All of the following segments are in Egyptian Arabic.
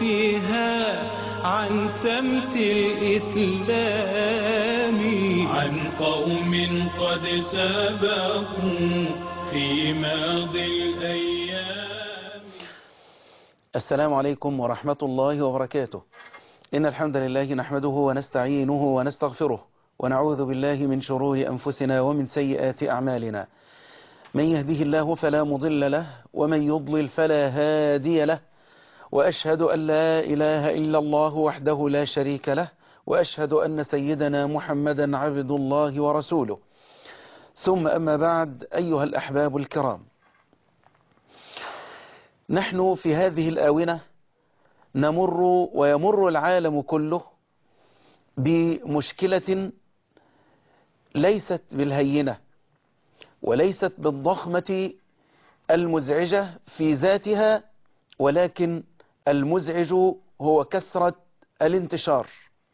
فيها عن سمت الإسلام عن قوم قد سبقوا في ماضي الأيام السلام عليكم ورحمة الله وبركاته إن الحمد لله نحمده ونستعينه ونستغفره ونعوذ بالله من شرور أنفسنا ومن سيئات أعمالنا من يهده الله فلا مضل له ومن يضلل فلا هادي له وأشهد أن لا إله إلا الله وحده لا شريك له وأشهد أن سيدنا محمدا عبد الله ورسوله ثم أما بعد أيها الأحباب الكرام نحن في هذه الآونة نمر ويمر العالم كله بمشكلة ليست بالهينة وليست بالضخمة المزعجة في ذاتها ولكن المزعج هو كثرة الانتشار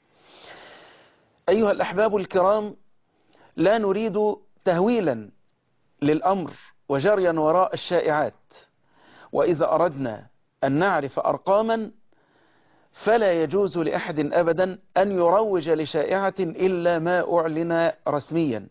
أيها الأحباب الكرام لا نريد تهويلا للأمر وجريا وراء الشائعات وإذا أردنا أن نعرف أرقاما فلا يجوز لأحد أبدا أن يروج لشائعة إلا ما أعلن رسميا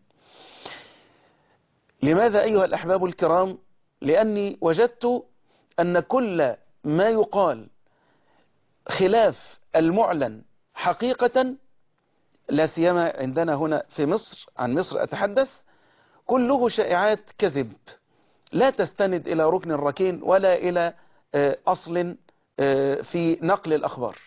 لماذا أيها الأحباب الكرام لأني وجدت أن كل ما يقال خلاف المعلن حقيقة لا سيما عندنا هنا في مصر عن مصر أتحدث كله شائعات كذب لا تستند إلى ركن ركين ولا إلى أصل في نقل الأخبار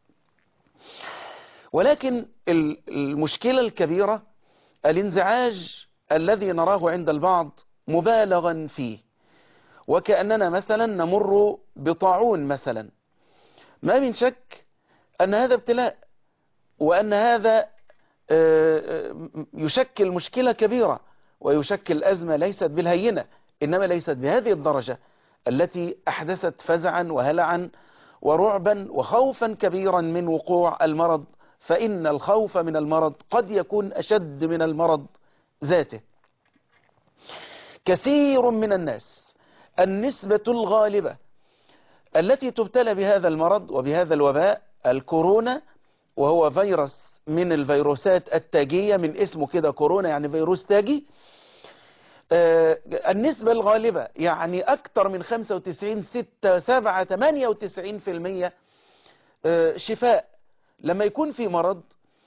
ولكن المشكلة الكبيرة الانزعاج الذي نراه عند البعض مبالغا فيه وكأننا مثلا نمر بطاعون مثلا ما من شك أن هذا ابتلاء وأن هذا يشكل مشكلة كبيرة ويشكل أزمة ليست بالهينة إنما ليست بهذه الدرجة التي أحدثت فزعا وهلعا ورعبا وخوفا كبيرا من وقوع المرض فإن الخوف من المرض قد يكون أشد من المرض ذاته كثير من الناس النسبة الغالبة التي تبتلى بهذا المرض وبهذا الوباء الكورونا وهو فيروس من الفيروسات التاجية من اسمه كده كورونا يعني فيروس تاجي آه النسبة الغالبة يعني أكثر من 95 6 7 98 في المية آه شفاء لما يكون في مرض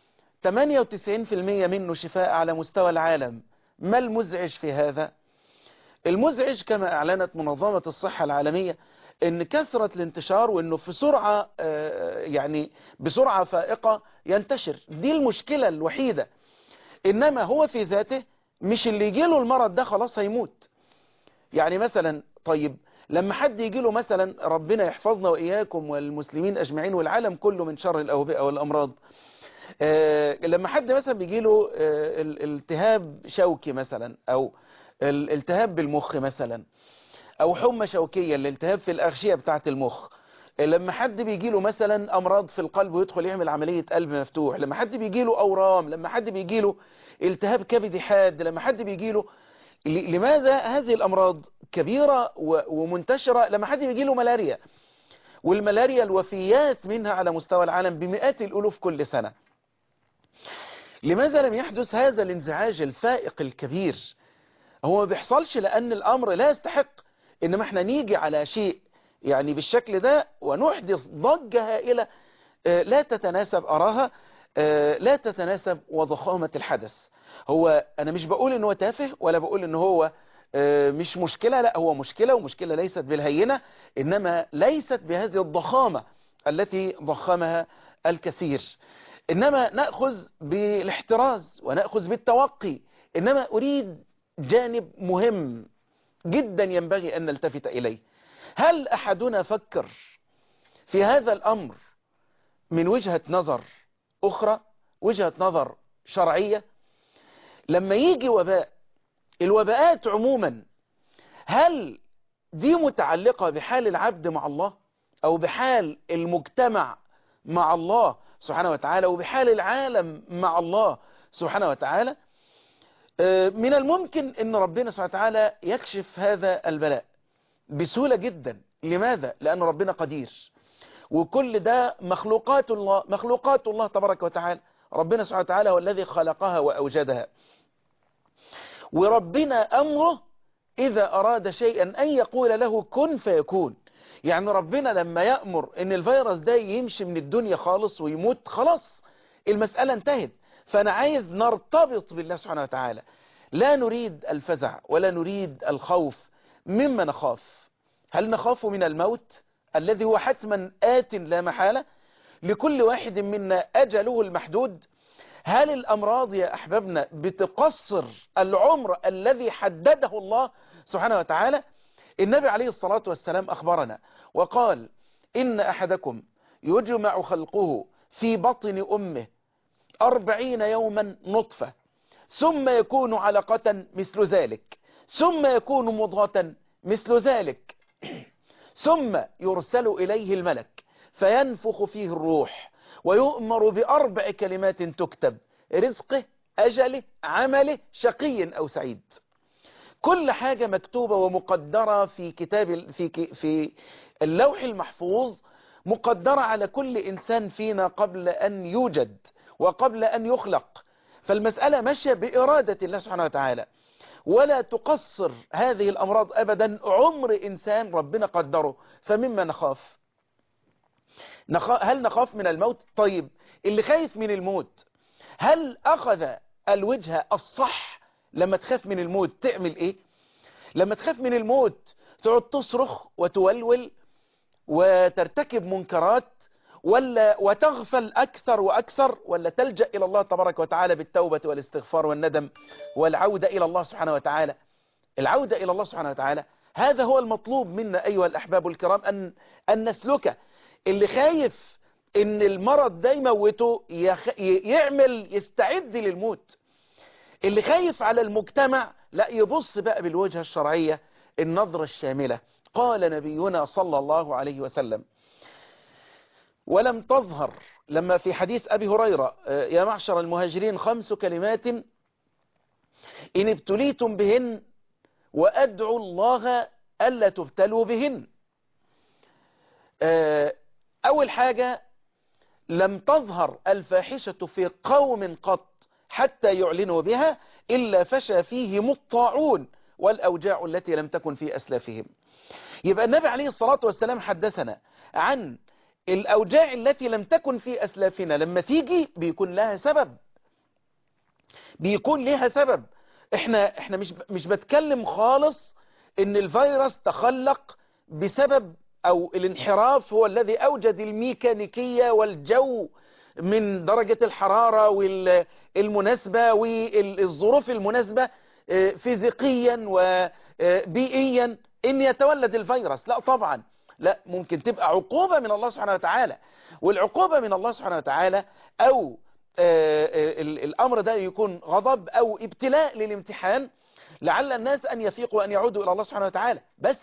98 في المية منه شفاء على مستوى العالم ما المزعج في هذا المزعج كما أعلنت منظمة الصحة العالمية ان كثرة الانتشار وانه في سرعة آه يعني بسرعة فائقة ينتشر دي المشكلة الوحيدة انما هو في ذاته مش اللي يجيله المرض ده خلاص هيموت يعني مثلا طيب لما حد يجيله مثلا ربنا يحفظنا وإياكم والمسلمين أجمعين والعالم كله من شر الأوبئة والأمراض آه لما حد مثلا بيجيله آه التهاب شوكي مثلا أو الالتهاب بالمخ مثلا أو حمى شوكية الالتهاب في الأغشية بتاعة المخ لما حد بيجيله مثلا أمراض في القلب ويدخل يعمل عملية قلب مفتوح لما حد بيجيله أورام لما حد بيجيله التهاب كبدي حاد لما حد بيجيله لماذا هذه الأمراض كبيرة ومنتشرة لما حد بيجيله ملاريا والملاريا الوفيات منها على مستوى العالم بمئات الألوف كل سنة لماذا لم يحدث هذا الانزعاج الفائق الكبير هو ما بيحصلش لأن الأمر لا يستحق إنما احنا نيجي على شيء يعني بالشكل ده ونحدث ضجة هائلة لا تتناسب أراها لا تتناسب وضخامة الحدث هو أنا مش بقول إن هو تافه ولا بقول إن هو مش مشكلة لا هو مشكلة ومشكلة ليست بالهينة إنما ليست بهذه الضخامة التي ضخمها الكثير إنما نأخذ بالاحتراز ونأخذ بالتوقي إنما أريد جانب مهم جدا ينبغي أن نلتفت إليه هل أحدنا فكر في هذا الأمر من وجهة نظر أخرى وجهة نظر شرعية لما يجي وباء الوباءات عموما هل دي متعلقة بحال العبد مع الله أو بحال المجتمع مع الله سبحانه وتعالى وبحال العالم مع الله سبحانه وتعالى من الممكن أن ربنا سبحانه وتعالى يكشف هذا البلاء بسهولة جدا لماذا؟ لأن ربنا قدير وكل ده مخلوقات الله مخلوقات الله تبارك وتعالى ربنا سبحانه وتعالى هو الذي خلقها وأوجدها وربنا أمره إذا أراد شيئا أن يقول له كن فيكون يعني ربنا لما يأمر ان الفيروس ده يمشي من الدنيا خالص ويموت خلاص المسألة انتهت فأنا عايز نرتبط بالله سبحانه وتعالى لا نريد الفزع ولا نريد الخوف مما نخاف هل نخاف من الموت الذي هو حتما آت لا محالة لكل واحد منا أجله المحدود هل الأمراض يا أحبابنا بتقصر العمر الذي حدده الله سبحانه وتعالى النبي عليه الصلاة والسلام أخبرنا وقال إن أحدكم يجمع خلقه في بطن أمه أربعين يوما نطفة ثم يكون علقة مثل ذلك ثم يكون مضغة مثل ذلك ثم يرسل إليه الملك فينفخ فيه الروح ويؤمر بأربع كلمات تكتب رزقه أجله عمله شقي أو سعيد كل حاجة مكتوبة ومقدرة في كتاب في في اللوح المحفوظ مقدرة على كل إنسان فينا قبل أن يوجد وقبل أن يخلق فالمسألة ماشية بإرادة الله سبحانه وتعالى ولا تقصر هذه الأمراض أبدا عمر إنسان ربنا قدره فمما نخاف هل نخاف من الموت طيب اللي خايف من الموت هل أخذ الوجه الصح لما تخاف من الموت تعمل ايه لما تخاف من الموت تقعد تصرخ وتولول وترتكب منكرات ولا وتغفل أكثر وأكثر ولا تلجأ إلى الله تبارك وتعالى بالتوبة والاستغفار والندم والعودة إلى الله سبحانه وتعالى العودة إلى الله سبحانه وتعالى هذا هو المطلوب منا أيها الأحباب الكرام أن, أن نسلكه اللي خايف ان المرض ده يموته يخ... يعمل يستعد للموت اللي خايف على المجتمع لا يبص بقى بالوجهة الشرعية النظرة الشاملة قال نبينا صلى الله عليه وسلم ولم تظهر لما في حديث أبي هريرة يا معشر المهاجرين خمس كلمات إن ابتليتم بهن وأدعوا الله ألا تبتلوا بهن أول حاجة لم تظهر الفاحشة في قوم قط حتى يعلنوا بها إلا فشى فيهم الطاعون والأوجاع التي لم تكن في أسلافهم يبقى النبي عليه الصلاة والسلام حدثنا عن الأوجاع التي لم تكن في أسلافنا لما تيجي بيكون لها سبب بيكون لها سبب احنا احنا مش مش بتكلم خالص ان الفيروس تخلق بسبب او الانحراف هو الذي اوجد الميكانيكية والجو من درجة الحرارة والمناسبة والظروف المناسبة فيزيقيا وبيئيا ان يتولد الفيروس لا طبعا لا ممكن تبقى عقوبة من الله سبحانه وتعالى والعقوبة من الله سبحانه وتعالى او الامر ده يكون غضب او ابتلاء للامتحان لعل الناس ان يفيقوا وان يعودوا الى الله سبحانه وتعالى بس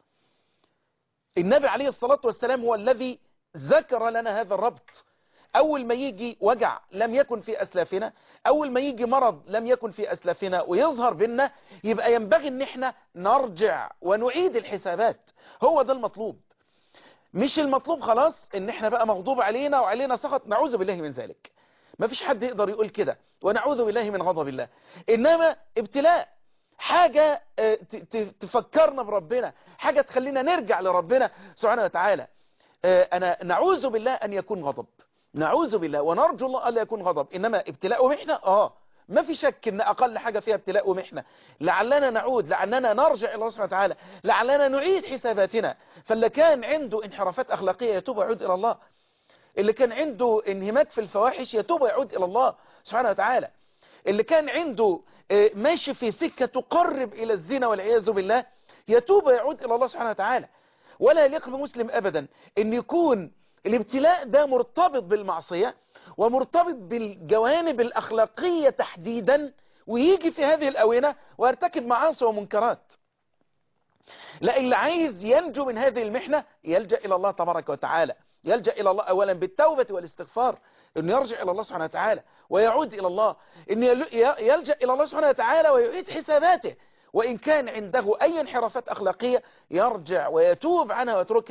النبي عليه الصلاة والسلام هو الذي ذكر لنا هذا الربط أول ما يجي وجع لم يكن في أسلافنا أول ما يجي مرض لم يكن في أسلافنا ويظهر بنا يبقى ينبغي ان احنا نرجع ونعيد الحسابات هو ده المطلوب مش المطلوب خلاص ان احنا بقى مغضوب علينا وعلينا سخط نعوذ بالله من ذلك ما فيش حد يقدر يقول كده ونعوذ بالله من غضب الله إنما ابتلاء حاجة تفكرنا بربنا حاجة تخلينا نرجع لربنا سبحانه وتعالى أنا نعوذ بالله أن يكون غضب نعوذ بالله ونرجو الله ألا يكون غضب إنما ابتلاء ومحنة آه ما في شك ان اقل حاجة فيها ابتلاء ومحنة لعلنا نعود لعلنا نرجع الى الله سبحانه وتعالى لعلنا نعيد حساباتنا فاللي كان عنده انحرافات اخلاقية يتوب ويعود الى الله اللي كان عنده انهماك في الفواحش يتوب ويعود الى الله سبحانه وتعالى اللي كان عنده ماشي في سكة تقرب الى الزنا والعياذ بالله يتوب ويعود الى الله سبحانه وتعالى ولا يليق بمسلم ابدا ان يكون الابتلاء ده مرتبط بالمعصية ومرتبط بالجوانب الأخلاقية تحديدا ويجي في هذه الأونة ويرتكب معاصي ومنكرات لا اللي عايز ينجو من هذه المحنة يلجأ إلى الله تبارك وتعالى يلجأ إلى الله أولا بالتوبة والاستغفار أنه يرجع إلى الله سبحانه وتعالى ويعود إلى الله أنه يلجأ إلى الله سبحانه وتعالى ويعيد حساباته وإن كان عنده أي انحرافات أخلاقية يرجع ويتوب عنها ويتركها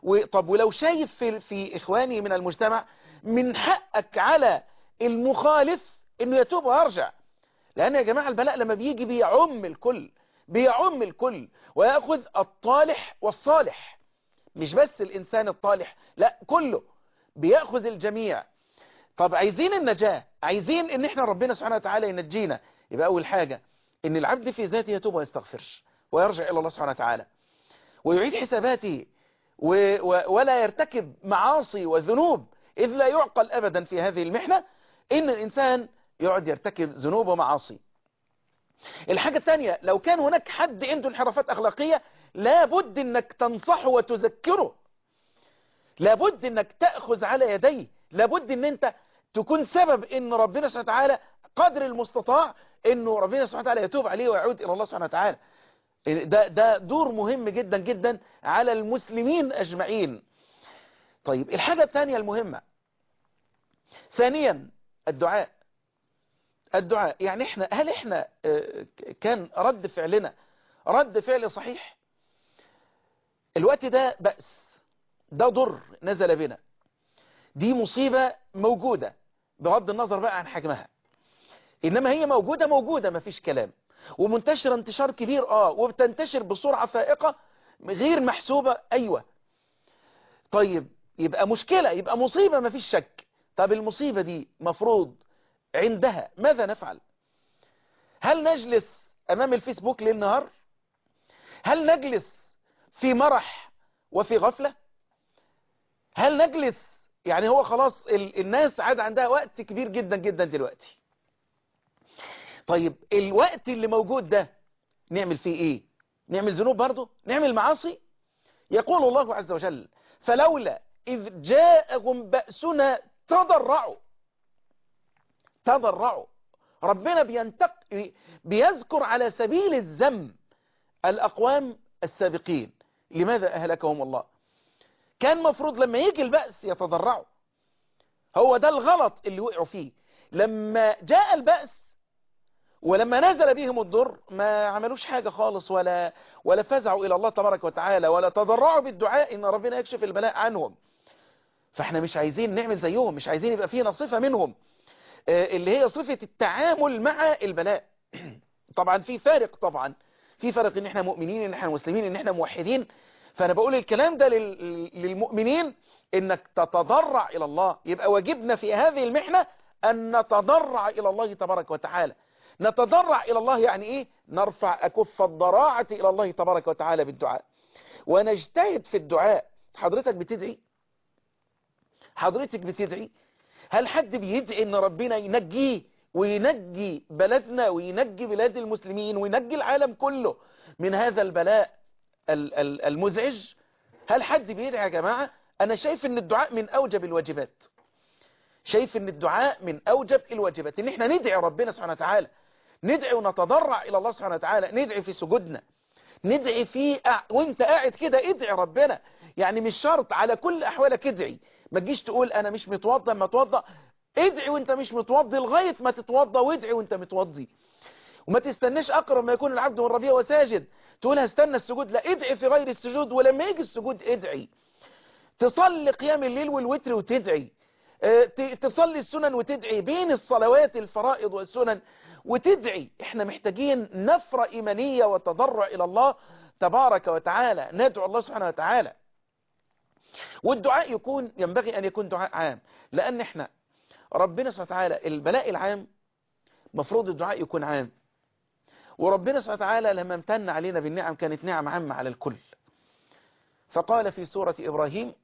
وطب ولو شايف في, في إخواني من المجتمع من حقك على المخالف انه يتوب ويرجع لان يا جماعة البلاء لما بيجي بيعم الكل بيعم الكل ويأخذ الطالح والصالح مش بس الإنسان الطالح لا كله بيأخذ الجميع طب عايزين النجاة عايزين ان احنا ربنا سبحانه وتعالى ينجينا يبقى اول حاجة ان العبد في ذاته يتوب ويستغفر ويرجع الى الله سبحانه وتعالى ويعيد حساباته و و ولا يرتكب معاصي وذنوب إذ لا يعقل أبدا في هذه المحنة إن الإنسان يقعد يرتكب ذنوب ومعاصي الحاجة الثانية لو كان هناك حد عنده انحرافات أخلاقية لابد أنك تنصحه وتذكره لابد أنك تأخذ على يديه لابد أن أنت تكون سبب أن ربنا سبحانه وتعالى قدر المستطاع أنه ربنا سبحانه وتعالى يتوب عليه ويعود إلى الله سبحانه وتعالى ده, ده دور مهم جدا جدا على المسلمين أجمعين طيب الحاجة الثانية المهمة ثانيا الدعاء الدعاء يعني احنا هل احنا كان رد فعلنا رد فعل صحيح الوقت ده بأس ده ضر نزل بنا دي مصيبة موجودة بغض النظر بقى عن حجمها إنما هي موجودة موجودة ما فيش كلام ومنتشرة انتشار كبير اه وبتنتشر بسرعة فائقة غير محسوبة ايوه طيب يبقى مشكلة يبقى مصيبة ما فيش شك طب المصيبة دي مفروض عندها ماذا نفعل هل نجلس امام الفيسبوك ليل نهار هل نجلس في مرح وفي غفلة هل نجلس يعني هو خلاص الناس عاد عندها وقت كبير جدا جدا دلوقتي طيب الوقت اللي موجود ده نعمل فيه ايه نعمل ذنوب برضه نعمل معاصي يقول الله عز وجل فلولا إذ جاءهم بأسنا تضرعوا تضرعوا ربنا بينتق بيذكر على سبيل الذم الأقوام السابقين لماذا أهلكهم الله كان مفروض لما يجي البأس يتضرعوا هو ده الغلط اللي وقعوا فيه لما جاء البأس ولما نزل بهم الضر ما عملوش حاجة خالص ولا ولا فزعوا إلى الله تبارك وتعالى ولا تضرعوا بالدعاء إن ربنا يكشف البلاء عنهم فاحنا مش عايزين نعمل زيهم مش عايزين يبقى فينا صفة منهم اللي هي صفة التعامل مع البلاء طبعا في فارق طبعا في فرق ان احنا مؤمنين ان احنا مسلمين ان احنا موحدين فانا بقول الكلام ده للمؤمنين انك تتضرع الى الله يبقى واجبنا في هذه المحنة ان نتضرع الى الله تبارك وتعالى نتضرع إلى الله يعني إيه نرفع أكف الضراعة إلى الله تبارك وتعالى بالدعاء ونجتهد في الدعاء حضرتك بتدعي حضرتك بتدعي هل حد بيدعي ان ربنا ينجيه وينجي بلدنا وينجي بلاد المسلمين وينجي العالم كله من هذا البلاء المزعج هل حد بيدعي يا جماعة انا شايف ان الدعاء من اوجب الواجبات شايف ان الدعاء من اوجب الواجبات ان احنا ندعي ربنا سبحانه وتعالى ندعي ونتضرع الى الله سبحانه وتعالى ندعي في سجودنا ندعي في وانت قاعد كده ادعي ربنا يعني مش شرط على كل احوالك ادعي ما تجيش تقول انا مش متوضى ما اتوضى ادعي وانت مش متوضي لغايه ما تتوضى وادعي وانت متوضي وما تستناش اقرب ما يكون العبد من ربه وساجد تقول هستنى السجود لا ادعي في غير السجود ولما يجي السجود ادعي تصلي قيام الليل والوتر وتدعي تصلي السنن وتدعي بين الصلوات الفرائض والسنن وتدعي احنا محتاجين نفرة ايمانية وتضرع الى الله تبارك وتعالى ندعو الله سبحانه وتعالى والدعاء يكون ينبغي ان يكون دعاء عام لان احنا ربنا سبحانه وتعالى البلاء العام مفروض الدعاء يكون عام وربنا سبحانه وتعالى لما امتن علينا بالنعم كانت نعم عامة على الكل فقال في سورة إبراهيم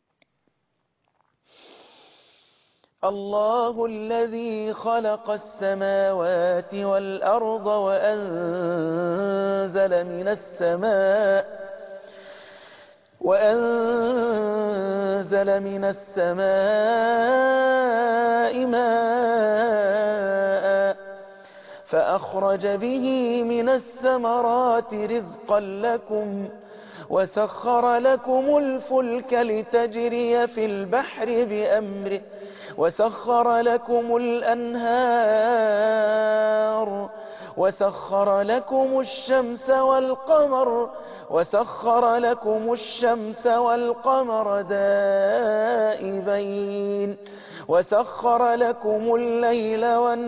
الله الذي خلق السماوات والأرض وأنزل من السماء وأنزل من السماء ماء فأخرج به من الثمرات رزقا لكم وسخر لكم الفلك لتجري في البحر بأمره وسخر لكم الأنهار وسخر لكم الشمس والقمر وسخر لكم الشمس والقمر دائبين وسخر لكم الليل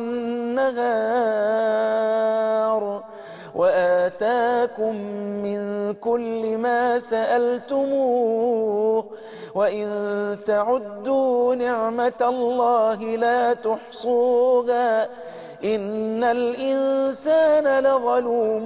والنهار وآتاكم من كل ما سألتموه وإن تعدوا نعمة الله لا تحصوها إن الإنسان لظلوم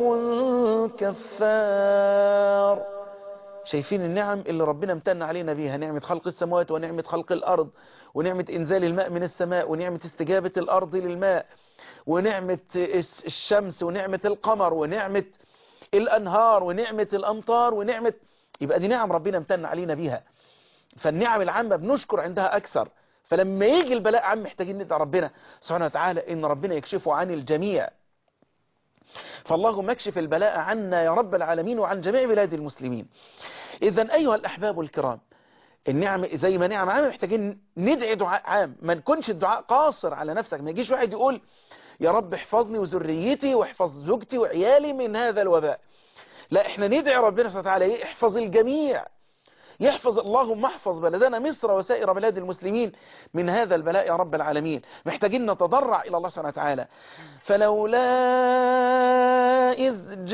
كفار شايفين النعم اللي ربنا امتن علينا بيها نعمة خلق السماوات ونعمة خلق الأرض ونعمة إنزال الماء من السماء ونعمة استجابة الأرض للماء ونعمة الشمس ونعمة القمر ونعمة الأنهار ونعمة الأمطار ونعمة يبقى دي نعم ربنا امتن علينا بيها فالنعم العامة بنشكر عندها أكثر فلما يجي البلاء عام محتاجين ندعي ربنا سبحانه وتعالى إن ربنا يكشفه عن الجميع فاللهم اكشف البلاء عنا يا رب العالمين وعن جميع بلاد المسلمين إذا أيها الأحباب الكرام النعم زي ما نعم عام محتاجين ندعي دعاء عام ما نكونش الدعاء قاصر على نفسك ما يجيش واحد يقول يا رب احفظني وذريتي واحفظ زوجتي وعيالي من هذا الوباء لا احنا ندعي ربنا سبحانه وتعالى يحفظ الجميع يحفظ اللهم احفظ بلدنا مصر وسائر بلاد المسلمين من هذا البلاء يا رب العالمين محتاجين نتضرع إلى الله سبحانه وتعالى فلولا إذ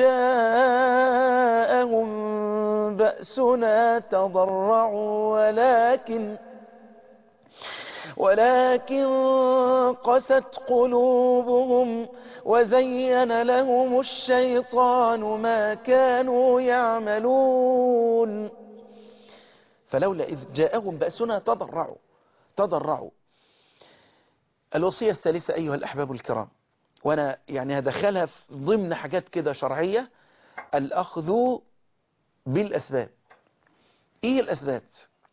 جاءهم بأسنا تضرعوا ولكن ولكن قست قلوبهم وزين لهم الشيطان ما كانوا يعملون فلولا إذ جاءهم بأسنا تضرعوا تضرعوا الوصية الثالثة أيها الأحباب الكرام وأنا يعني هدخلها في ضمن حاجات كده شرعية الأخذ بالأسباب إيه الأسباب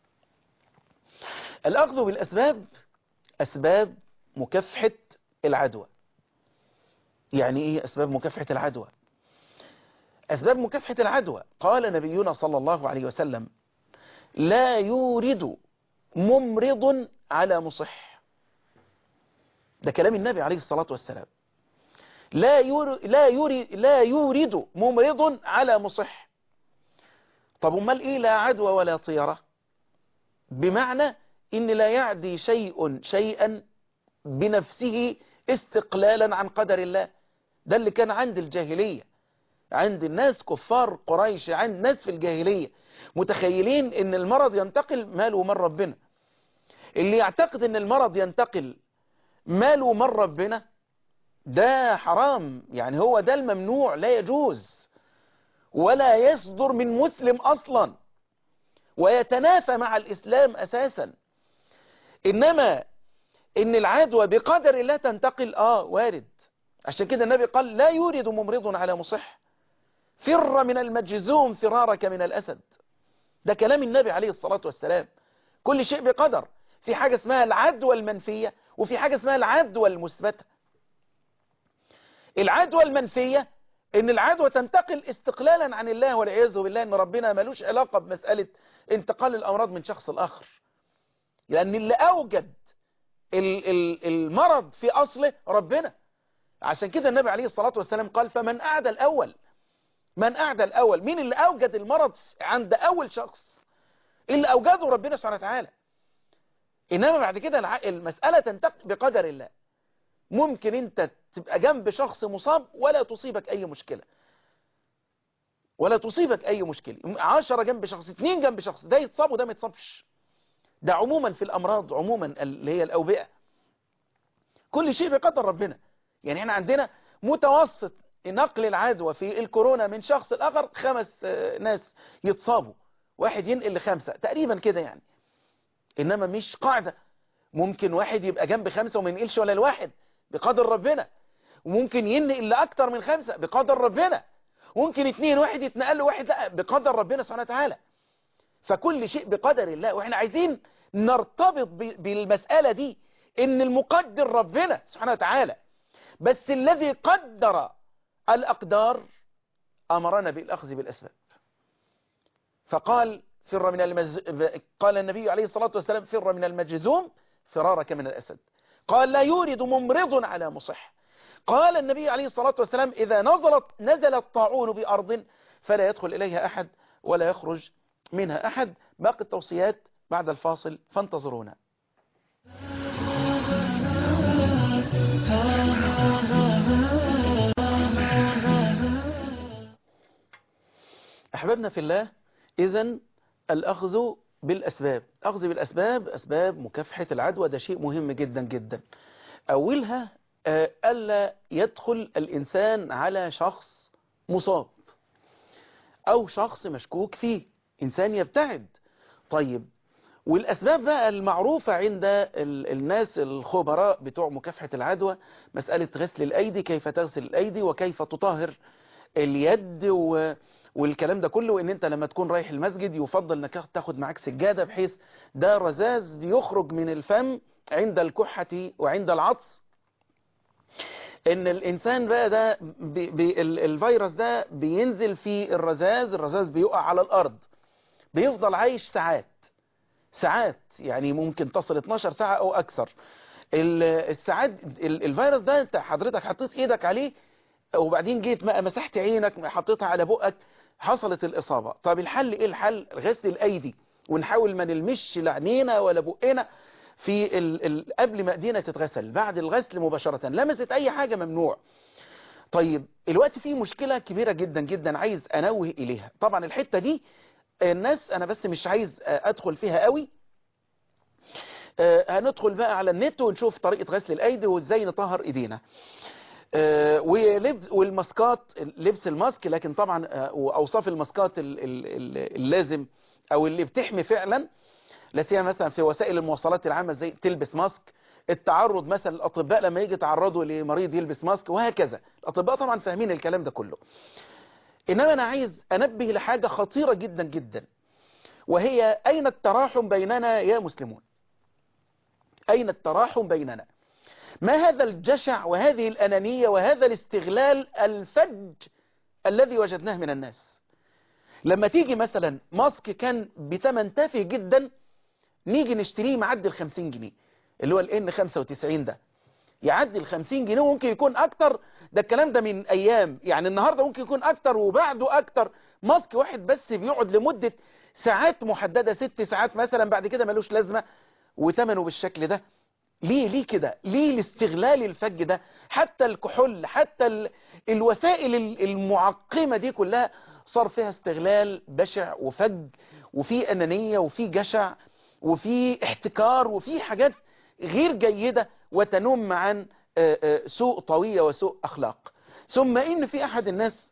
الأخذ بالأسباب أسباب مكافحة العدوى يعني إيه أسباب مكافحة العدوى أسباب مكافحة العدوى قال نبينا صلى الله عليه وسلم لا يورد ممرض على مصح ده كلام النبي عليه الصلاة والسلام لا يورد, لا يورد, لا يورد ممرض على مصح طب امال ايه لا عدوى ولا طيرة بمعنى ان لا يعدي شيء شيئا بنفسه استقلالا عن قدر الله ده اللي كان عند الجاهلية عند الناس كفار قريش عند ناس في الجاهلية متخيلين ان المرض ينتقل ماله من ربنا اللي يعتقد ان المرض ينتقل ماله من ربنا ده حرام يعني هو ده الممنوع لا يجوز ولا يصدر من مسلم اصلا ويتنافى مع الاسلام اساسا انما ان العدوى بقدر الله تنتقل اه وارد عشان كده النبي قال لا يورد ممرض على مصح فر من المجزوم فرارك من الاسد ده كلام النبي عليه الصلاة والسلام كل شيء بقدر في حاجة اسمها العدوى المنفية وفي حاجة اسمها العدوى المثبتة العدوى المنفية ان العدوى تنتقل استقلالا عن الله والعياذ بالله ان ربنا ملوش علاقة بمسألة انتقال الامراض من شخص الاخر لان اللي اوجد المرض في اصله ربنا عشان كده النبي عليه الصلاة والسلام قال فمن اعدى الاول من أعدى الأول مين اللي أوجد المرض عند أول شخص اللي أوجده ربنا سبحانه وتعالى إنما بعد كده المسألة تنتقل بقدر الله ممكن أنت تبقى جنب شخص مصاب ولا تصيبك أي مشكلة ولا تصيبك أي مشكلة عشرة جنب شخص اثنين جنب شخص ده يتصاب وده ما يتصابش ده عموما في الأمراض عموما اللي هي الأوبئة كل شيء بقدر ربنا يعني احنا عندنا متوسط نقل العدوى في الكورونا من شخص الآخر خمس ناس يتصابوا واحد ينقل لخمسة تقريبا كده يعني إنما مش قاعدة ممكن واحد يبقى جنب خمسة وما ينقلش ولا الواحد بقدر ربنا وممكن ينقل لأكتر من خمسة بقدر ربنا ممكن اتنين واحد يتنقل له واحد لا بقدر ربنا سبحانه وتعالى فكل شيء بقدر الله واحنا عايزين نرتبط بالمسألة دي ان المقدر ربنا سبحانه وتعالى بس الذي قدر الأقدار أمرنا بالأخذ بالأسباب فقال فر من المز... قال النبي عليه الصلاة والسلام فر من المجزوم فرارك من الأسد قال لا يورد ممرض على مصح قال النبي عليه الصلاة والسلام إذا نزلت نزل الطاعون بأرض فلا يدخل إليها أحد ولا يخرج منها أحد باقي التوصيات بعد الفاصل فانتظرونا أحبابنا في الله إذا الأخذ بالأسباب أخذ بالأسباب أسباب مكافحة العدوى ده شيء مهم جدا جدا أولها آه، ألا يدخل الإنسان على شخص مصاب أو شخص مشكوك فيه إنسان يبتعد طيب والأسباب بقى المعروفة عند ال- الناس الخبراء بتوع مكافحة العدوى مسألة غسل الأيدي كيف تغسل الأيدي وكيف تطهر اليد و... والكلام ده كله ان انت لما تكون رايح المسجد يفضل انك تاخد معاك سجادة بحيث ده رذاذ بيخرج من الفم عند الكحة وعند العطس ان الانسان بقى ده بي بي ال- الفيروس ده بينزل في الرذاذ الرذاذ بيقع على الارض بيفضل عايش ساعات ساعات يعني ممكن تصل 12 ساعة او اكثر ال- الساعات ال- الفيروس ده انت حضرتك حطيت ايدك عليه وبعدين جيت بقى مسحت عينك حطيتها على بقك حصلت الإصابة طب الحل إيه الحل غسل الأيدي ونحاول ما نلمش لا عينينا ولا بقنا في ال... ال... قبل ما ايدينا تتغسل بعد الغسل مباشرة لمست أي حاجة ممنوع طيب الوقت فيه مشكلة كبيرة جدا جدا عايز أنوه إليها طبعا الحتة دي الناس أنا بس مش عايز أدخل فيها قوي آه، هندخل بقى على النت ونشوف طريقة غسل الأيدي وإزاي نطهر إيدينا آه، ولبس والماسكات لبس الماسك لكن طبعا آه، واوصاف الماسكات ال- ال- ال- اللازم او اللي بتحمي فعلا لا سيما مثلا في وسائل المواصلات العامه زي تلبس ماسك التعرض مثلا الاطباء لما يجي يتعرضوا لمريض يلبس ماسك وهكذا الاطباء طبعا فاهمين الكلام ده كله انما انا عايز انبه لحاجه خطيره جدا جدا وهي اين التراحم بيننا يا مسلمون اين التراحم بيننا ما هذا الجشع وهذه الأنانية وهذا الاستغلال الفج الذي وجدناه من الناس لما تيجي مثلا ماسك كان بتمن تافه جدا نيجي نشتريه معدي ال 50 جنيه اللي هو ال N95 ده يعدي ال 50 جنيه وممكن يكون اكتر ده الكلام ده من ايام يعني النهارده ممكن يكون اكتر وبعده اكتر ماسك واحد بس بيقعد لمدة ساعات محددة ست ساعات مثلا بعد كده ملوش لازمة وتمنه بالشكل ده ليه ليه كده ليه الاستغلال الفج ده حتى الكحول حتى ال... الوسائل ال- المعقمة دي كلها صار فيها استغلال بشع وفج وفي أنانية وفي جشع وفي احتكار وفي حاجات غير جيدة وتنم عن آه، آه، سوء طوية وسوء أخلاق ثم إن في أحد الناس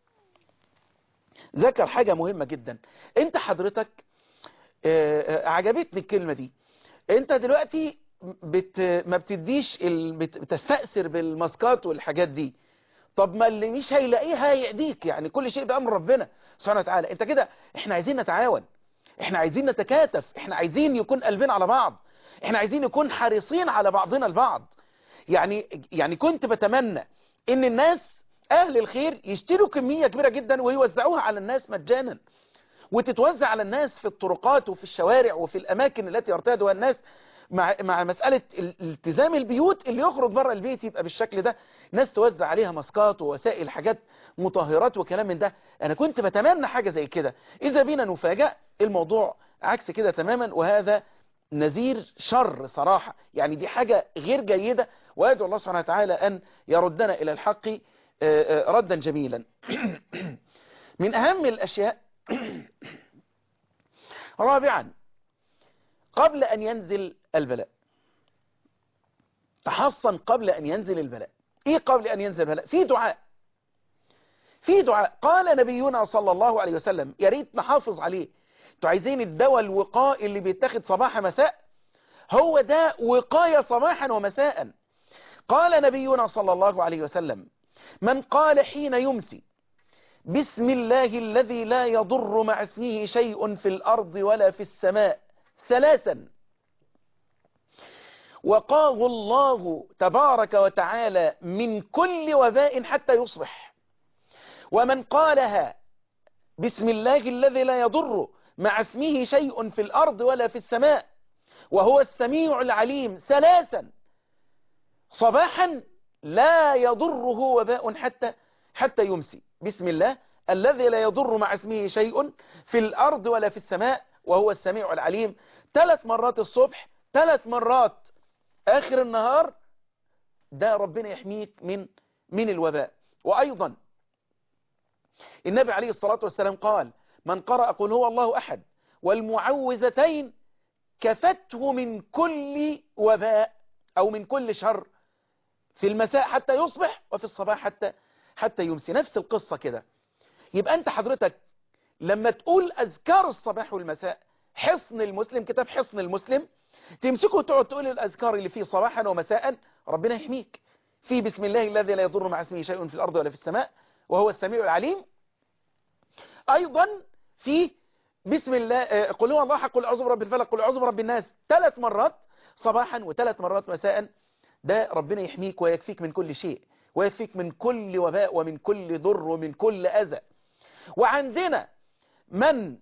ذكر حاجة مهمة جدا انت حضرتك آه، آه، عجبتني الكلمة دي انت دلوقتي بت ما بتديش ال... بت... بتستأثر بالماسكات والحاجات دي طب ما اللي مش هيلاقيها هيعديك يعني كل شيء بأمر ربنا سبحانه وتعالى انت كده احنا عايزين نتعاون احنا عايزين نتكاتف احنا عايزين يكون قلبنا على بعض احنا عايزين نكون حريصين على بعضنا البعض يعني يعني كنت بتمنى ان الناس اهل الخير يشتروا كمية كبيرة جدا ويوزعوها على الناس مجانا وتتوزع على الناس في الطرقات وفي الشوارع وفي الاماكن التي يرتادها الناس مع مع مسألة ال- التزام البيوت اللي يخرج بره البيت يبقى بالشكل ده ناس توزع عليها ماسكات ووسائل حاجات مطهرات وكلام من ده انا كنت بتمنى حاجة زي كده اذا بينا نفاجأ الموضوع عكس كده تماما وهذا نذير شر صراحة يعني دي حاجة غير جيدة وأدعو الله سبحانه وتعالى أن يردنا إلى الحق آه، آه، ردا جميلا من أهم الأشياء رابعا قبل أن ينزل البلاء تحصن قبل أن ينزل البلاء إيه قبل أن ينزل البلاء في دعاء في دعاء قال نبينا صلى الله عليه وسلم يا ريت نحافظ عليه انتوا عايزين الدواء الوقائي اللي بيتاخد صباح مساء هو ده وقاية صباحا ومساء قال نبينا صلى الله عليه وسلم من قال حين يمسي بسم الله الذي لا يضر مع اسمه شيء في الأرض ولا في السماء ثلاثا وقاه الله تبارك وتعالى من كل وباء حتى يصبح ومن قالها بسم الله الذي لا يضر مع اسمه شيء في الأرض ولا في السماء وهو السميع العليم ثلاثا صباحا لا يضره وباء حتى حتى يمسي بسم الله الذي لا يضر مع اسمه شيء في الأرض ولا في السماء وهو السميع العليم ثلاث مرات الصبح ثلاث مرات آخر النهار ده ربنا يحميك من من الوباء وأيضا النبي عليه الصلاة والسلام قال من قرأ قل هو الله أحد والمعوذتين كفته من كل وباء أو من كل شر في المساء حتى يصبح وفي الصباح حتى حتى يمسي نفس القصة كده يبقى أنت حضرتك لما تقول أذكار الصباح والمساء حصن المسلم كتاب حصن المسلم تمسكه وتقعد تقول الأذكار اللي فيه صباحا ومساء ربنا يحميك في بسم الله الذي لا يضر مع اسمه شيء في الأرض ولا في السماء وهو السميع العليم أيضا في بسم الله قل هو الله قل أعوذ برب الفلق قل أعوذ برب الناس ثلاث مرات صباحا وثلاث مرات مساء ده ربنا يحميك ويكفيك من كل شيء ويكفيك من كل وباء ومن كل ضر ومن كل أذى وعندنا من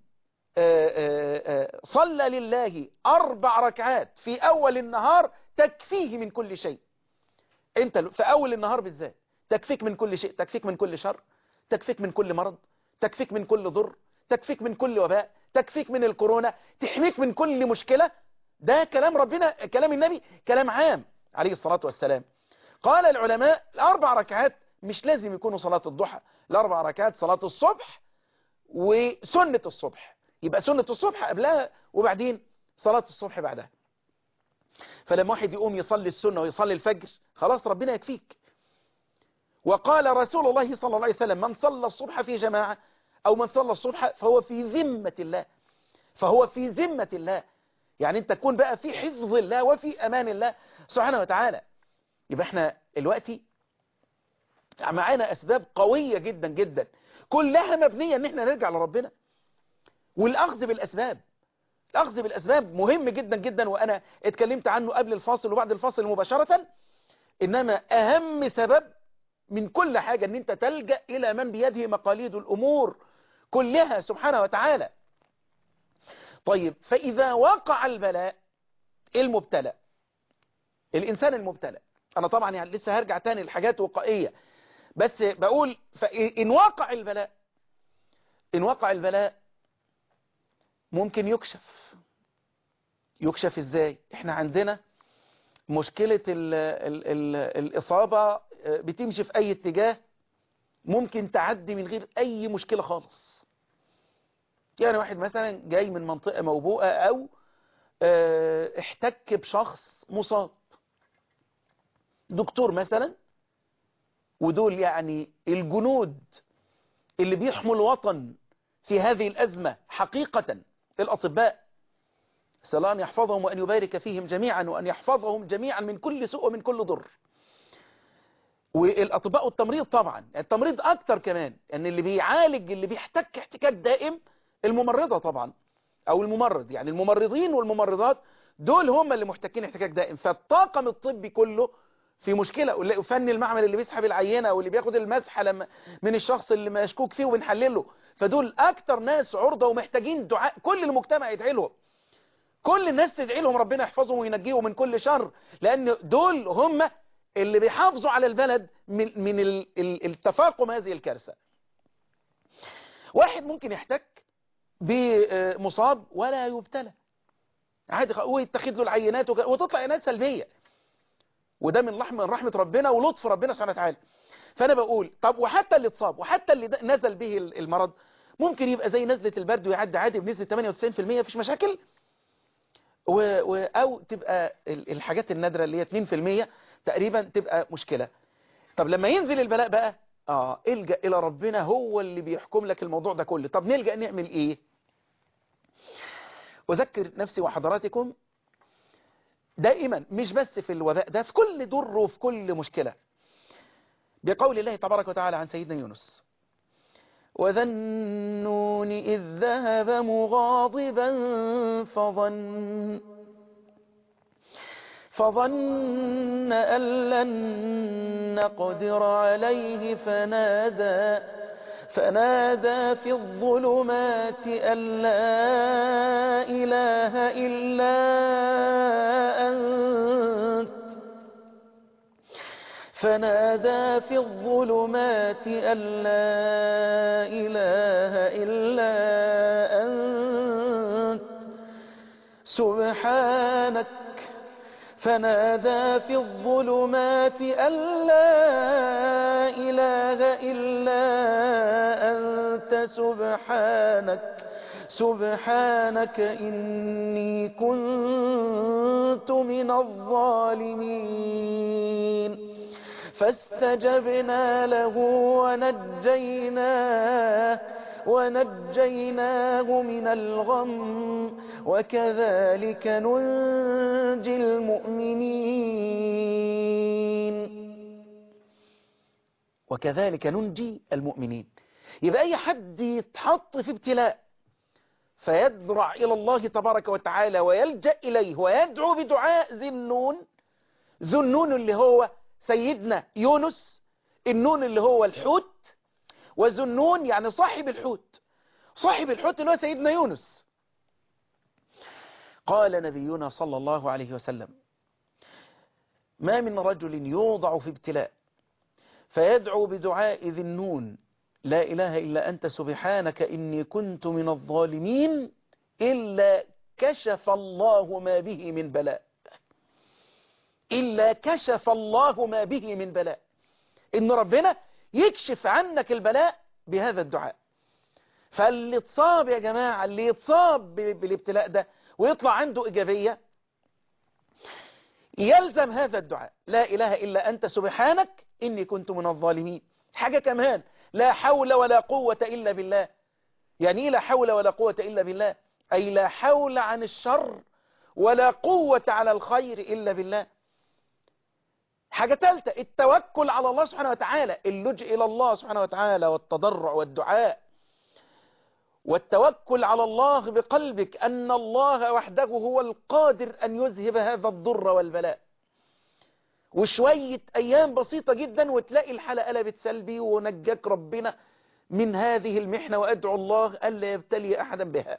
صلى لله أربع ركعات في أول النهار تكفيه من كل شيء انت في أول النهار بالذات تكفيك من كل شيء تكفيك من كل شر تكفيك من كل مرض تكفيك من كل ضر تكفيك من كل وباء تكفيك من الكورونا تحميك من كل مشكلة ده كلام ربنا كلام النبي كلام عام عليه الصلاة والسلام قال العلماء الأربع ركعات مش لازم يكونوا صلاة الضحى الأربع ركعات صلاة الصبح وسنة الصبح يبقى سنة الصبح قبلها وبعدين صلاة الصبح بعدها فلما واحد يقوم يصلي السنة ويصلي الفجر خلاص ربنا يكفيك وقال رسول الله صلى الله عليه وسلم من صلى الصبح في جماعة أو من صلى الصبح فهو في ذمة الله فهو في ذمة الله يعني انت تكون بقى في حفظ الله وفي أمان الله سبحانه وتعالى يبقى احنا دلوقتي معانا أسباب قوية جدا جدا كلها مبنية ان احنا نرجع لربنا والأخذ بالأسباب الأخذ بالأسباب مهم جدا جدا وأنا اتكلمت عنه قبل الفاصل وبعد الفاصل مباشرة إنما أهم سبب من كل حاجة ان انت تلجأ إلى من بيده مقاليد الأمور كلها سبحانه وتعالى طيب فإذا وقع البلاء المبتلى الإنسان المبتلى أنا طبعا يعني لسه هرجع تاني لحاجات وقائية بس بقول فإن وقع البلاء إن وقع البلاء ممكن يكشف يكشف إزاي إحنا عندنا مشكلة ال ال ال الإصابة بتمشي في أي اتجاه ممكن تعدي من غير أي مشكلة خالص يعني واحد مثلا جاي من منطقة موبوءة أو احتك بشخص مصاب دكتور مثلا ودول يعني الجنود اللي بيحموا الوطن في هذه الأزمة حقيقة الأطباء سأل أن يحفظهم وأن يبارك فيهم جميعا وأن يحفظهم جميعا من كل سوء ومن كل ضر والأطباء والتمريض طبعا التمريض أكتر كمان يعني اللي بيعالج اللي بيحتك احتكاك دائم الممرضة طبعا أو الممرض يعني الممرضين والممرضات دول هم اللي محتكين احتكاك دائم فالطاقم الطبي كله في مشكلة فن المعمل اللي بيسحب العينة واللي بياخد المسحة لما من الشخص اللي مشكوك فيه وبنحلله فدول أكتر ناس عرضة ومحتاجين دعاء كل المجتمع يدعي لهم كل الناس تدعي لهم ربنا يحفظهم وينجيهم من كل شر لأن دول هم اللي بيحافظوا على البلد من, من التفاقم هذه الكارثة واحد ممكن يحتك بمصاب ولا يبتلى عادي ويتخذ له العينات وتطلع عينات سلبية وده من رحمة, رحمة ربنا ولطف ربنا سبحانه وتعالى فأنا بقول طب وحتى اللي اتصاب وحتى اللي نزل به المرض ممكن يبقى زي نزلة البرد ويعدي عادي بنسبة 98% مفيش مشاكل و... و... أو تبقى الحاجات النادرة اللي هي 2% تقريبا تبقى مشكلة طب لما ينزل البلاء بقى اه الجأ الى ربنا هو اللي بيحكم لك الموضوع ده كله طب نلجأ نعمل ايه اذكر نفسي وحضراتكم دائما مش بس في الوباء ده في كل ضر وفي كل مشكلة بقول الله تبارك وتعالى عن سيدنا يونس وذا النون إذ ذهب مغاضبا فظن فظن أن لن نقدر عليه فنادى فنادى في الظلمات أن لا إله إلا أنت فنادى في الظلمات أن لا إله إلا أنت سبحانك فنادى في الظلمات أن لا إله إلا أنت سبحانك سبحانك إني كنت من الظالمين فاستجبنا له ونجيناه ونجيناه من الغم وكذلك ننجي المؤمنين وكذلك ننجي المؤمنين يبقى أي حد يتحط في ابتلاء فيدرع إلى الله تبارك وتعالى ويلجأ إليه ويدعو بدعاء ذي النون ذو النون اللي هو سيدنا يونس النون اللي هو الحوت وذو النون يعني صاحب الحوت صاحب الحوت اللي هو سيدنا يونس قال نبينا صلى الله عليه وسلم ما من رجل يوضع في ابتلاء فيدعو بدعاء ذي النون لا إله إلا أنت سبحانك إني كنت من الظالمين إلا كشف الله ما به من بلاء إلا كشف الله ما به من بلاء إن ربنا يكشف عنك البلاء بهذا الدعاء فاللي اتصاب يا جماعة اللي يتصاب بالابتلاء ده ويطلع عنده إيجابية يلزم هذا الدعاء لا إله إلا أنت سبحانك إني كنت من الظالمين حاجة كمان لا حول ولا قوة إلا بالله يعني لا حول ولا قوة إلا بالله أي لا حول عن الشر ولا قوة على الخير إلا بالله حاجة ثالثة التوكل على الله سبحانه وتعالى اللجء إلى الله سبحانه وتعالى والتضرع والدعاء والتوكل على الله بقلبك أن الله وحده هو القادر أن يذهب هذا الضر والبلاء وشوية أيام بسيطة جدا وتلاقي الحالة قلبت سلبي ونجاك ربنا من هذه المحنة وأدعو الله ألا يبتلي أحدا بها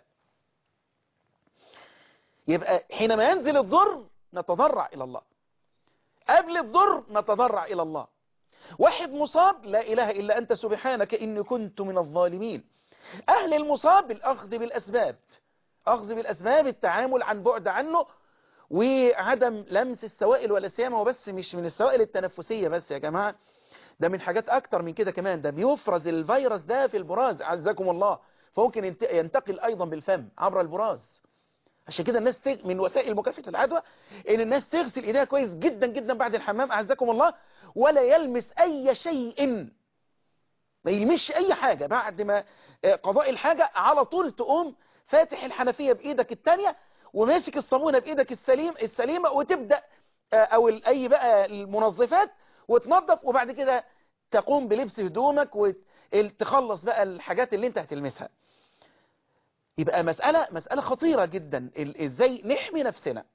يبقى حينما ينزل الضر نتضرع إلى الله قبل الضر نتضرع إلى الله واحد مصاب لا إله إلا أنت سبحانك إني كنت من الظالمين أهل المصاب الأخذ بالأسباب أخذ بالأسباب التعامل عن بعد عنه وعدم لمس السوائل ولا سيما وبس مش من السوائل التنفسية بس يا جماعة ده من حاجات أكتر من كده كمان ده بيفرز الفيروس ده في البراز عزكم الله فممكن ينتقل أيضا بالفم عبر البراز عشان كده الناس تغ... من وسائل مكافحة العدوى ان الناس تغسل ايديها كويس جدا جدا بعد الحمام اعزكم الله ولا يلمس اي شيء ما يلمسش اي حاجة بعد ما قضاء الحاجة على طول تقوم فاتح الحنفية بايدك التانية وماسك الصابونة بايدك السليم السليمة وتبدأ او اي بقى المنظفات وتنظف وبعد كده تقوم بلبس هدومك وتخلص بقى الحاجات اللي انت هتلمسها يبقى مسألة مسألة خطيرة جدا ازاي نحمي نفسنا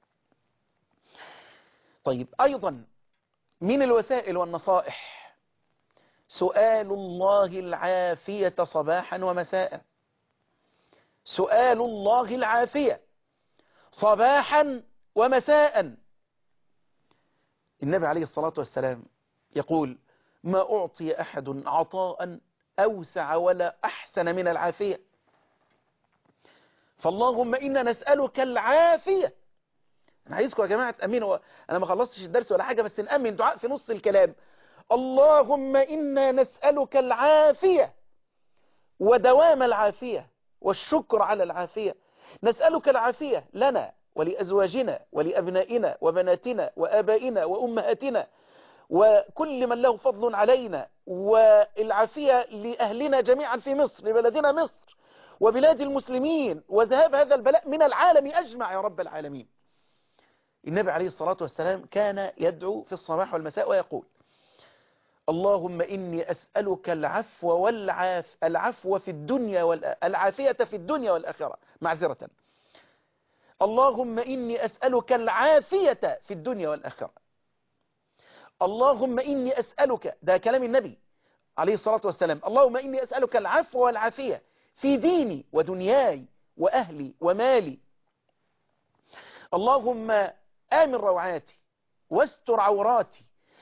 طيب ايضا من الوسائل والنصائح سؤال الله العافية صباحا ومساء سؤال الله العافية صباحا ومساء النبي عليه الصلاة والسلام يقول ما أعطي أحد عطاء أوسع ولا أحسن من العافية فاللهم إنا نسألك العافية أنا عايزكم يا جماعة تأمنوا أنا ما خلصتش الدرس ولا حاجة بس نأمن دعاء في نص الكلام اللهم إنا نسألك العافية ودوام العافية والشكر على العافية نسألك العافية لنا ولأزواجنا ولأبنائنا وبناتنا وآبائنا وأمهاتنا وكل من له فضل علينا والعافية لأهلنا جميعا في مصر لبلدنا مصر وبلاد المسلمين وذهاب هذا البلاء من العالم أجمع يا رب العالمين النبي عليه الصلاة والسلام كان يدعو في الصباح والمساء ويقول اللهم إني أسألك العفو والعاف العفو في الدنيا والعافية في الدنيا والآخرة معذرة اللهم إني أسألك العافية في الدنيا والآخرة اللهم إني أسألك ده كلام النبي عليه الصلاة والسلام اللهم إني أسألك العفو والعافية في ديني ودنياي وأهلي ومالي اللهم آمن روعاتي واستر عوراتي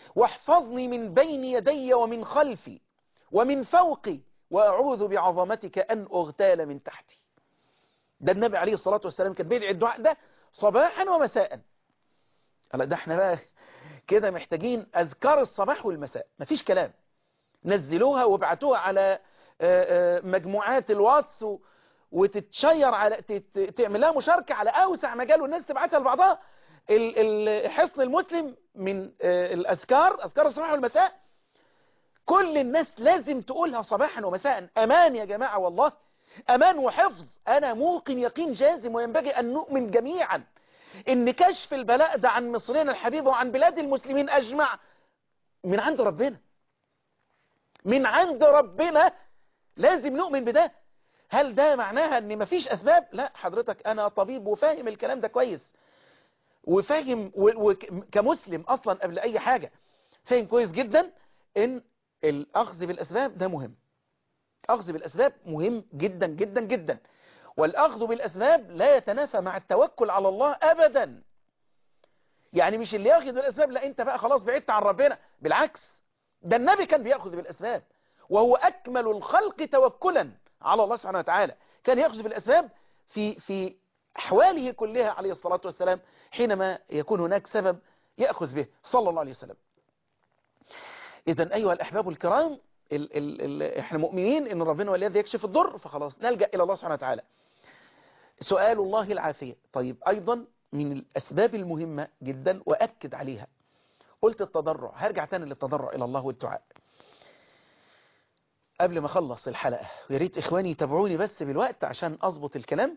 واحفظني من بين يدي ومن خلفي ومن فوقي وأعوذ بعظمتك أن أغتال من تحتي ده النبي عليه الصلاة والسلام كان بيدعي الدعاء ده صباحا ومساء قال ده احنا بقى كده محتاجين أذكار الصباح والمساء مفيش كلام نزلوها وابعتوها على مجموعات الواتس وتتشير على تعمل لها مشاركة على أوسع مجال والناس تبعتها لبعضها الحصن المسلم من الأذكار أذكار الصباح والمساء كل الناس لازم تقولها صباحا ومساء أمان يا جماعة والله أمان وحفظ أنا موقن يقين جازم وينبغي أن نؤمن جميعا إن كشف البلاء ده عن مصرنا الحبيب وعن بلاد المسلمين أجمع من عند ربنا من عند ربنا لازم نؤمن بده هل ده معناها ان مفيش اسباب لا حضرتك انا طبيب وفاهم الكلام ده كويس وفاهم كمسلم اصلا قبل اي حاجة فاهم كويس جدا ان الاخذ بالاسباب ده مهم اخذ بالاسباب مهم جدا جدا جدا والاخذ بالاسباب لا يتنافى مع التوكل على الله ابدا يعني مش اللي ياخذ بالاسباب لا انت بقى خلاص بعدت عن ربنا بالعكس ده النبي كان بياخذ بالاسباب وهو اكمل الخلق توكلا على الله سبحانه وتعالى كان يأخذ بالأسباب في في أحواله كلها عليه الصلاة والسلام حينما يكون هناك سبب يأخذ به صلى الله عليه وسلم إذا أيها الأحباب الكرام ال ال ال احنا مؤمنين ان ربنا هو الذي يكشف الضر فخلاص نلجأ إلى الله سبحانه وتعالى سؤال الله العافية طيب أيضا من الأسباب المهمة جدا وأكد عليها قلت التضرع هرجع تاني للتضرع إلى الله والدعاء قبل ما اخلص الحلقة ويا ريت اخواني يتابعوني بس بالوقت عشان اضبط الكلام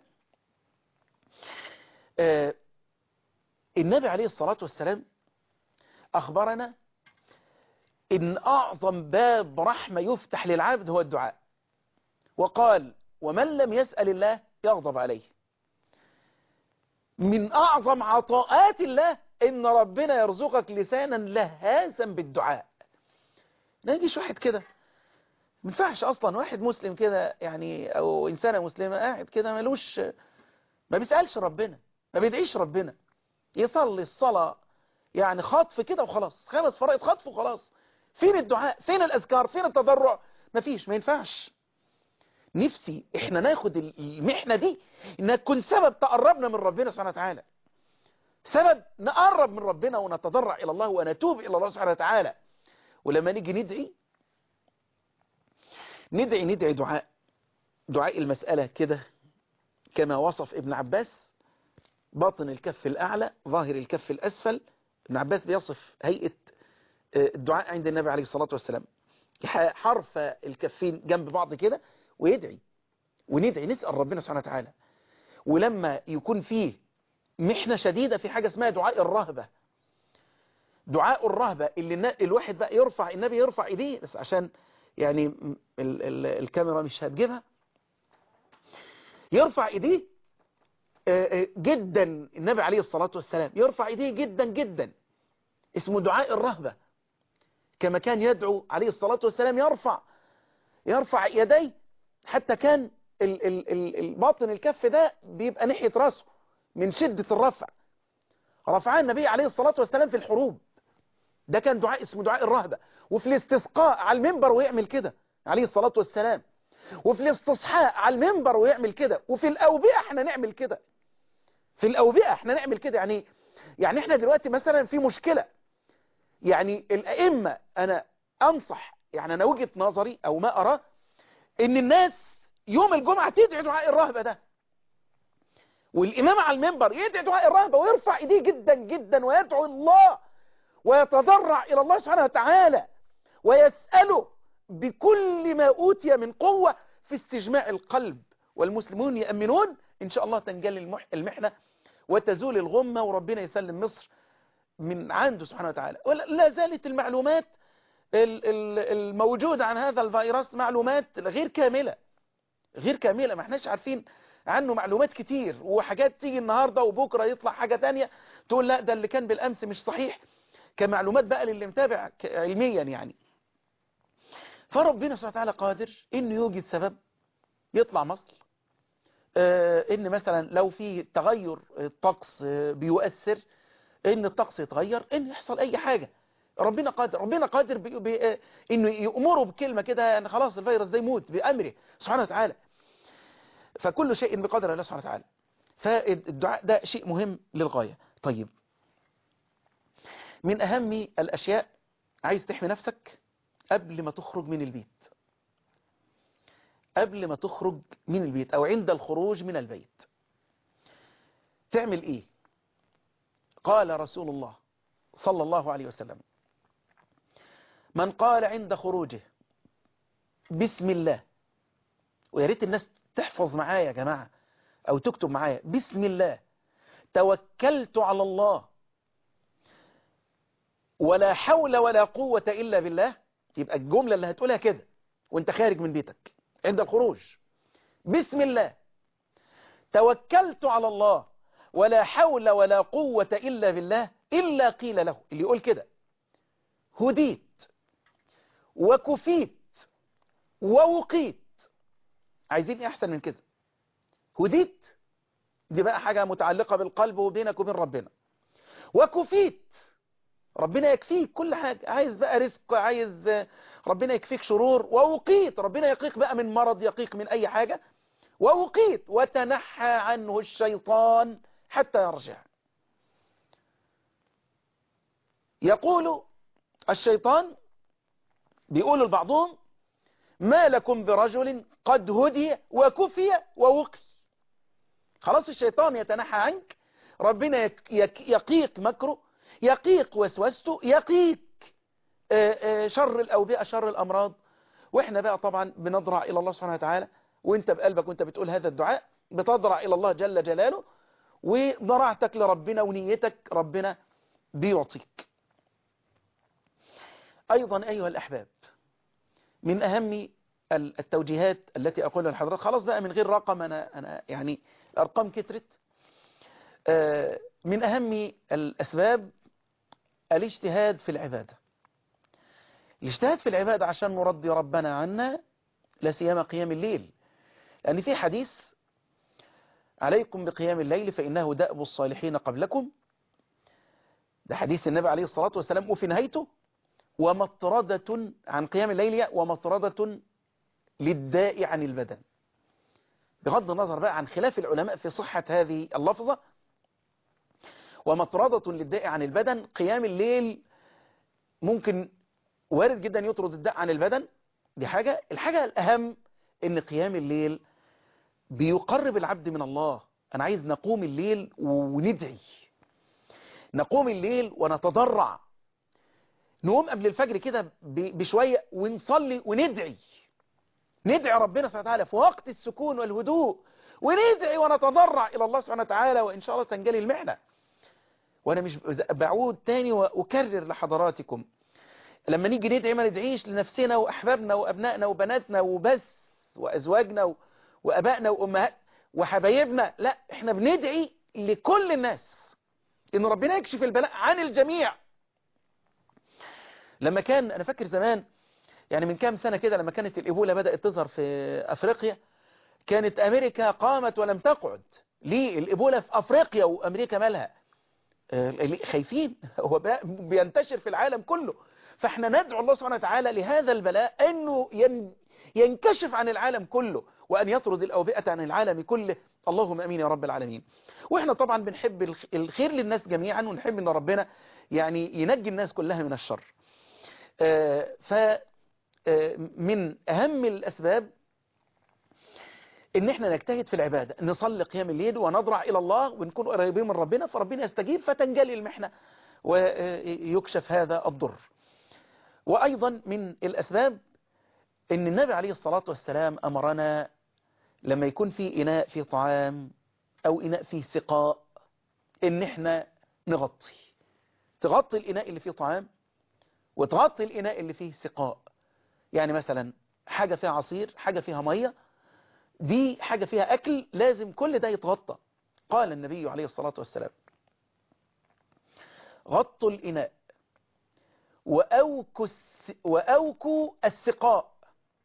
آه النبي عليه الصلاة والسلام اخبرنا ان اعظم باب رحمة يفتح للعبد هو الدعاء وقال ومن لم يسأل الله يغضب عليه من اعظم عطاءات الله ان ربنا يرزقك لسانا لهازا بالدعاء ما يجيش واحد كده ما ينفعش اصلا واحد مسلم كده يعني او انسانه مسلمه قاعد كده ملوش ما بيسالش ربنا ما بيدعيش ربنا يصلي الصلاه يعني خطف كده وخلاص خمس فرائض خطف وخلاص فين الدعاء فين الاذكار فين التضرع ما فيش ما ينفعش نفسي احنا ناخد المحنه دي انها تكون سبب تقربنا من ربنا سبحانه وتعالى سبب نقرب من ربنا ونتضرع الى الله ونتوب الى الله سبحانه وتعالى ولما نيجي ندعي ندعي ندعي دعاء دعاء المسألة كده كما وصف ابن عباس باطن الكف الأعلى ظاهر الكف الأسفل ابن عباس بيصف هيئة الدعاء عند النبي عليه الصلاة والسلام حرف الكفين جنب بعض كده ويدعي وندعي نسأل ربنا سبحانه وتعالى ولما يكون فيه محنة شديدة في حاجة اسمها دعاء الرهبة دعاء الرهبة اللي الواحد بقى يرفع النبي يرفع ايديه بس عشان يعني ال ال الكاميرا مش هتجيبها يرفع ايديه جدا النبي عليه الصلاة والسلام يرفع ايديه جدا جدا اسمه دعاء الرهبة كما كان يدعو عليه الصلاة والسلام يرفع يرفع يديه حتى كان ال ال ال الباطن الكف ده بيبقى ناحية راسه من شدة الرفع رفعها النبي عليه الصلاة والسلام في الحروب ده كان دعاء اسمه دعاء الرهبة وفي الاستسقاء على المنبر ويعمل كده عليه الصلاة والسلام وفي الاستصحاء على المنبر ويعمل كده وفي الأوبئة احنا نعمل كده في الأوبئة احنا نعمل كده يعني يعني احنا دلوقتي مثلا في مشكلة يعني الأئمة أنا أنصح يعني أنا وجهة نظري أو ما أرى إن الناس يوم الجمعة تدعي دعاء الرهبة ده والإمام على المنبر يدعي دعاء الرهبة ويرفع إيديه جدا جدا ويدعو الله ويتضرع إلى الله سبحانه وتعالى ويسأله بكل ما أوتي من قوة في استجماع القلب والمسلمون يأمنون إن شاء الله تنجل المحنة وتزول الغمة وربنا يسلم مصر من عنده سبحانه وتعالى ولا زالت المعلومات الموجودة عن هذا الفيروس معلومات غير كاملة غير كاملة ما احناش عارفين عنه معلومات كتير وحاجات تيجي النهاردة وبكرة يطلع حاجة تانية تقول لا ده اللي كان بالأمس مش صحيح كمعلومات بقى للي متابع علميا يعني فربنا سبحانه وتعالى قادر انه يوجد سبب يطلع مصل آه ان مثلا لو في تغير الطقس آه بيؤثر ان الطقس يتغير ان يحصل اي حاجة ربنا قادر ربنا قادر بي بي انه يأمره بكلمة كده يعني خلاص الفيروس ده يموت بأمره سبحانه وتعالى فكل شيء بقدر الله سبحانه وتعالى فالدعاء ده شيء مهم للغاية طيب من أهم الأشياء عايز تحمي نفسك قبل ما تخرج من البيت قبل ما تخرج من البيت أو عند الخروج من البيت تعمل إيه قال رسول الله صلى الله عليه وسلم من قال عند خروجه بسم الله ويا ريت الناس تحفظ معايا يا جماعة أو تكتب معايا بسم الله توكلت على الله ولا حول ولا قوة إلا بالله يبقى الجملة اللي هتقولها كده وانت خارج من بيتك عند الخروج بسم الله توكلت على الله ولا حول ولا قوة إلا بالله إلا قيل له اللي يقول كده هديت وكفيت ووقيت عايزين ايه احسن من كده هديت دي بقى حاجة متعلقة بالقلب وبينك وبين ربنا وكفيت ربنا يكفيك كل حاجة عايز بقى رزق عايز ربنا يكفيك شرور ووقيت ربنا يقيك بقى من مرض يقيك من أي حاجة ووقيت وتنحى عنه الشيطان حتى يرجع يقول الشيطان بيقول لبعضهم ما لكم برجل قد هدي وكفي ووقي خلاص الشيطان يتنحى عنك ربنا يقيك مكره يقيك وسوسته يقيك شر الأوبئة شر الأمراض وإحنا بقى طبعا بنضرع إلى الله سبحانه وتعالى وإنت بقلبك وإنت بتقول هذا الدعاء بتضرع إلى الله جل جلاله وضرعتك لربنا ونيتك ربنا بيعطيك أيضا أيها الأحباب من أهم التوجيهات التي أقولها لحضرتك خلاص بقى من غير رقم أنا, أنا يعني الأرقام كترت من أهم الأسباب الاجتهاد في العبادة الاجتهاد في العبادة عشان نرضي ربنا عنا لا سيما قيام الليل لأن في حديث عليكم بقيام الليل فإنه دأب الصالحين قبلكم ده حديث النبي عليه الصلاة والسلام وفي نهايته ومطردة عن قيام الليل ومطردة للداء عن البدن بغض النظر بقى عن خلاف العلماء في صحة هذه اللفظة ومطردة للداء عن البدن قيام الليل ممكن وارد جدا يطرد الداء عن البدن دي حاجة الحاجة الأهم ان قيام الليل بيقرب العبد من الله أنا عايز نقوم الليل وندعي نقوم الليل ونتضرع نقوم قبل الفجر كده بشوية ونصلي وندعي ندعي ربنا سبحانه وتعالى في وقت السكون والهدوء وندعي ونتضرع إلى الله سبحانه وتعالى وإن شاء الله تنجلي المحنة وأنا مش بعود تاني وأكرر لحضراتكم لما نيجي ندعي ما ندعيش لنفسنا وأحبابنا وأبنائنا وبناتنا وبس وأزواجنا وأبائنا وأمهات وحبايبنا لا احنا بندعي لكل الناس إن ربنا يكشف البلاء عن الجميع لما كان أنا فاكر زمان يعني من كام سنة كده لما كانت الإيبولا بدأت تظهر في أفريقيا كانت أمريكا قامت ولم تقعد ليه الإيبولا في أفريقيا وأمريكا مالها خايفين هو بينتشر في العالم كله فاحنا ندعو الله سبحانه وتعالى لهذا البلاء أنه ينكشف عن العالم كله وأن يطرد الأوبئة عن العالم كله اللهم أمين يا رب العالمين وإحنا طبعا بنحب الخير للناس جميعا ونحب أن ربنا يعني ينجي الناس كلها من الشر فمن أهم الأسباب ان احنا نجتهد في العبادة نصلي قيام الليل ونضرع الى الله ونكون قريبين من ربنا فربنا يستجيب فتنجلي المحنة ويكشف هذا الضر وايضا من الاسباب ان النبي عليه الصلاة والسلام امرنا لما يكون في اناء في طعام او اناء فيه سقاء ان احنا نغطي تغطي الاناء اللي فيه طعام وتغطي الاناء اللي فيه سقاء يعني مثلا حاجة فيها عصير حاجة فيها مية دي حاجة فيها أكل لازم كل ده يتغطى قال النبي عليه الصلاة والسلام غطوا الإناء وأوكوا, وأوكوا السقاء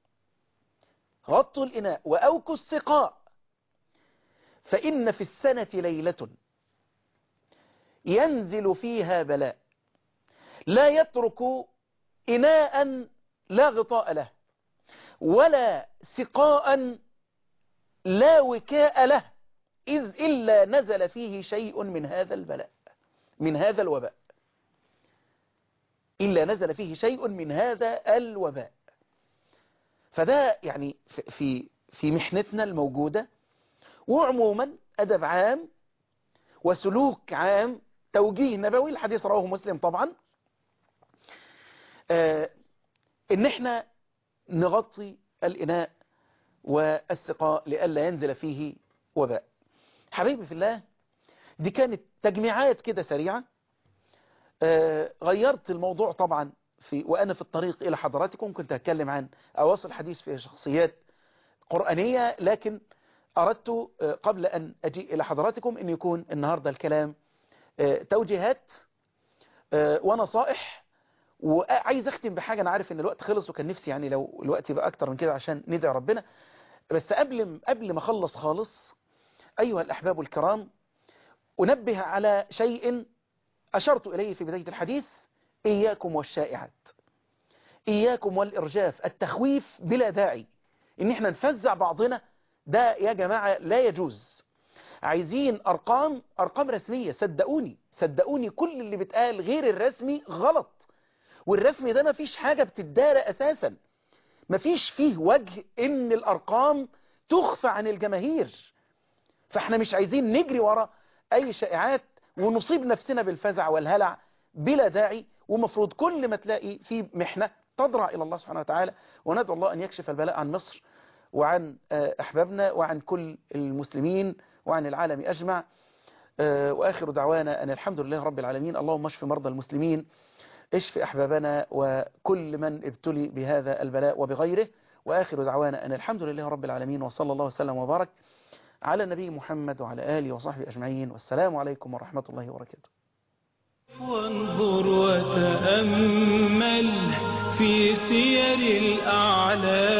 غطوا الإناء وأوكوا السقاء فإن في السنة ليلة ينزل فيها بلاء لا يترك إناء لا غطاء له ولا سقاء لا وكاء له إذ إلا نزل فيه شيء من هذا البلاء من هذا الوباء إلا نزل فيه شيء من هذا الوباء فده يعني في في محنتنا الموجودة وعموما أدب عام وسلوك عام توجيه نبوي الحديث رواه مسلم طبعا آه ان احنا نغطي الإناء والسقاء لئلا ينزل فيه وباء حبيبي في الله دي كانت تجميعات كده سريعة آه غيرت الموضوع طبعا في وأنا في الطريق إلى حضراتكم كنت أتكلم عن أواصل حديث في شخصيات قرآنية لكن أردت آه قبل أن أجي إلى حضراتكم أن يكون النهاردة الكلام آه توجيهات ونصائح وعايز أختم بحاجة أنا عارف أن الوقت خلص وكان نفسي يعني لو الوقت يبقى أكتر من كده عشان ندعي ربنا بس قبل قبل ما أخلص خالص أيها الأحباب الكرام أنبه على شيء أشرت إليه في بداية الحديث إياكم والشائعات إياكم والإرجاف التخويف بلا داعي إن إحنا نفزع بعضنا ده يا جماعة لا يجوز عايزين أرقام أرقام رسمية صدقوني صدقوني كل اللي بتقال غير الرسمي غلط والرسمي ده مفيش حاجة بتدار أساسا مفيش فيه وجه إن الأرقام تخفى عن الجماهير فاحنا مش عايزين نجري ورا أي شائعات ونصيب نفسنا بالفزع والهلع بلا داعي ومفروض كل ما تلاقي في محنة تضرع إلى الله سبحانه وتعالى وندعو الله أن يكشف البلاء عن مصر وعن أحبابنا وعن كل المسلمين وعن العالم أجمع وآخر دعوانا أن الحمد لله رب العالمين اللهم اشف مرضى المسلمين اشف أحبابنا وكل من ابتلي بهذا البلاء وبغيره وآخر دعوانا أن الحمد لله رب العالمين وصلى الله وسلم وبارك على النبي محمد وعلى آله وصحبه أجمعين والسلام عليكم ورحمة الله وبركاته وانظر وتأمل في سير الأعلام